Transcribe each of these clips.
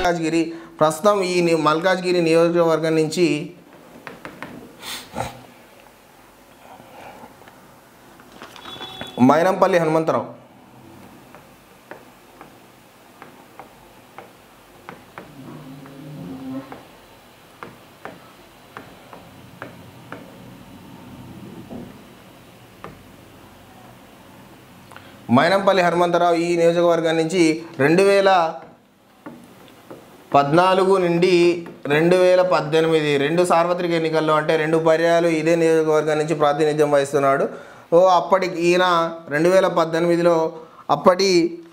మల్కాజ్గిరి ప్రస్తుతం ఈ ని- మల్కాజ్గిరి నియోజకవర్గం నుంచి మైనంపల్లి హనుమంతరావు మైనంపల్లి హనుమంతరావు ఈ నియోజకవర్గం నుంచి రెండు వేల పద్నాలుగు నుండి రెండు వేల పద్దెనిమిది రెండు సార్వత్రిక ఎన్నికల్లో అంటే రెండు పర్యాలు ఇదే నియోజకవర్గం నుంచి ప్రాతినిధ్యం వహిస్తున్నాడు ఓ అప్పటి ఈయన రెండు వేల పద్దెనిమిదిలో అప్పటి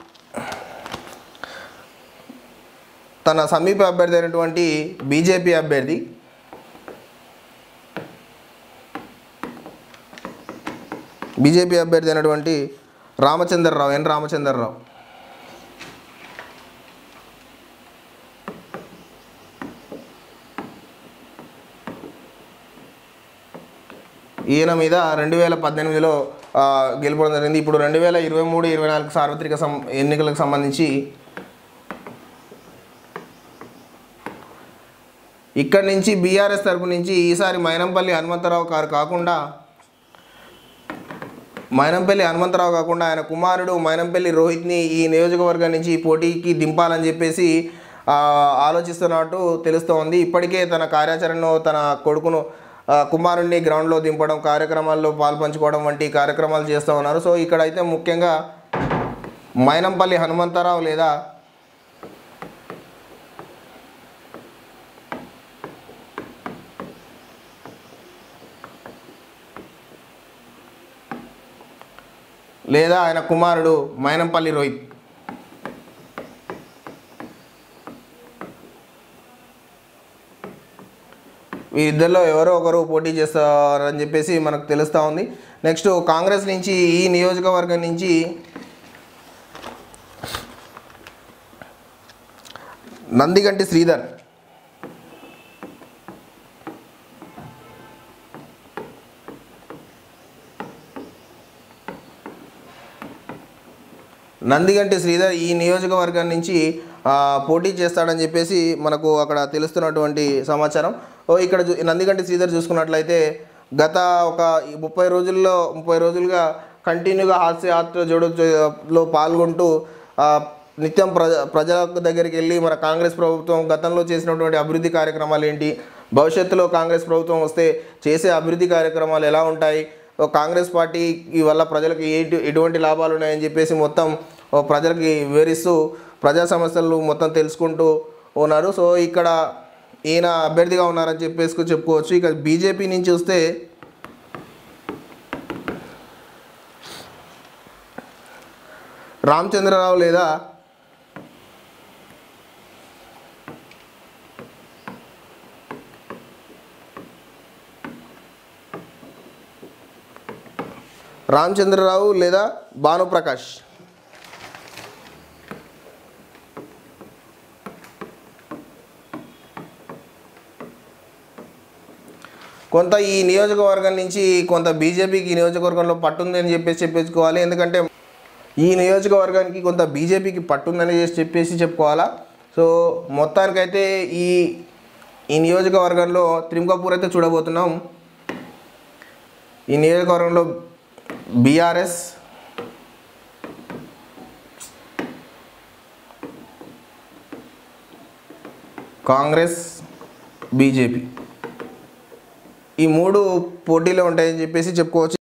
తన సమీప అభ్యర్థి అయినటువంటి బీజేపీ అభ్యర్థి బీజేపీ అభ్యర్థి అయినటువంటి రామచంద్రరావు ఎన్ రామచంద్రరావు ఈయన మీద రెండు వేల పద్దెనిమిదిలో ఆ, గెలుపడం జరిగింది ఇప్పుడు రెండు వేల ఇరవై మూడు ఇరవై నాలుగు సార్వత్రిక సం ఎన్నికలకు సంబంధించి ఇక్కడి నుంచి బీఆర్ఎస్ తరపు నుంచి ఈసారి మైనంపల్లి హనుమంతరావు గారు కాకుండా మైనంపల్లి హనుమంతరావు కాకుండా ఆయన కుమారుడు మైనంపల్లి రోహిత్ని ఈ నియోజకవర్గం నుంచి ఈ పోటీకి దింపాలని చెప్పేసి ఆ, ఆలోచిస్తున్నట్టు తెలుస్తోంది ఇప్పటికే తన కార్యాచరణను తన కొడుకును ఆ, కుమారుణ్ణి గ్రౌండ్లో దింపడం కార్యక్రమాల్లో పాల్పంచుకోవడం వంటి కార్యక్రమాలు చేస్తూ ఉన్నారు సో ఇక్కడైతే ముఖ్యంగా మైనంపల్లి హనుమంతరావు లేదా లేదా ఆయన కుమారుడు మైనంపల్లి రోహిత్ వీరిద్దరిలో ఎవరో ఒకరు పోటీ చేస్తారని చెప్పేసి మనకు తెలుస్తూ ఉంది నెక్స్ట్ కాంగ్రెస్ నుంచి ఈ నియోజకవర్గం నుంచి నందిగంటి శ్రీధర్ నందిగంటి శ్రీధర్ ఈ నియోజకవర్గం నుంచి ఆ, పోటీ చేస్తాడని చెప్పేసి మనకు అక్కడ తెలుస్తున్నటువంటి సమాచారం ఓ ఇక్కడ చూ- నందిగంటి శ్రీధర్ చూసుకున్నట్లయితే గత ఒక ఈ ముప్పై రోజుల్లో ముప్పై రోజులుగా కంటిన్యూగా హాస్యయాత్ర జోడులో పాల్గొంటూ ఆ, నిత్యం ప్రజ ప్రజల దగ్గరికి వెళ్ళి మన కాంగ్రెస్ ప్రభుత్వం గతంలో చేసినటువంటి అభివృద్ధి కార్యక్రమాలు ఏంటి భవిష్యత్తులో కాంగ్రెస్ ప్రభుత్వం వస్తే చేసే అభివృద్ధి కార్యక్రమాలు ఎలా ఉంటాయి ఓ కాంగ్రెస్ పార్టీ వల్ల ప్రజలకు ఏంటి ఎటువంటి లాభాలు ఉన్నాయని చెప్పేసి మొత్తం ఓ ప్రజలకి వివరిస్తూ ప్రజా సమస్యలు మొత్తం తెలుసుకుంటూ ఉన్నారు సో ఇక్కడ ఈయన అభ్యర్థిగా ఉన్నారని చెప్పేసి చెప్పుకోవచ్చు ఇక బీజేపీ నుంచి చూస్తే రామచంద్రరావు లేదా రామచంద్రరావు లేదా భానుప్రకాష్ కొంత ఈ నియోజకవర్గం నుంచి కొంత బీజేపీకి ఈ నియోజకవర్గంలో పట్టుంది అని చెప్పేసి చెప్పుకోవాలి ఎందుకంటే ఈ నియోజకవర్గానికి కొంత బీజేపీకి పట్టుందని చేసి చెప్పేసి చెప్పుకోవాలా సో మొత్తానికైతే ఈ ఈ నియోజకవర్గంలో త్రిముఖపూర్ అయితే చూడబోతున్నాం ఈ నియోజకవర్గంలో బీఆర్ఎస్ కాంగ్రెస్ బీజేపీ ఈ మూడు పోటీలో ఉంటాయని చెప్పేసి చెప్పుకోవచ్చు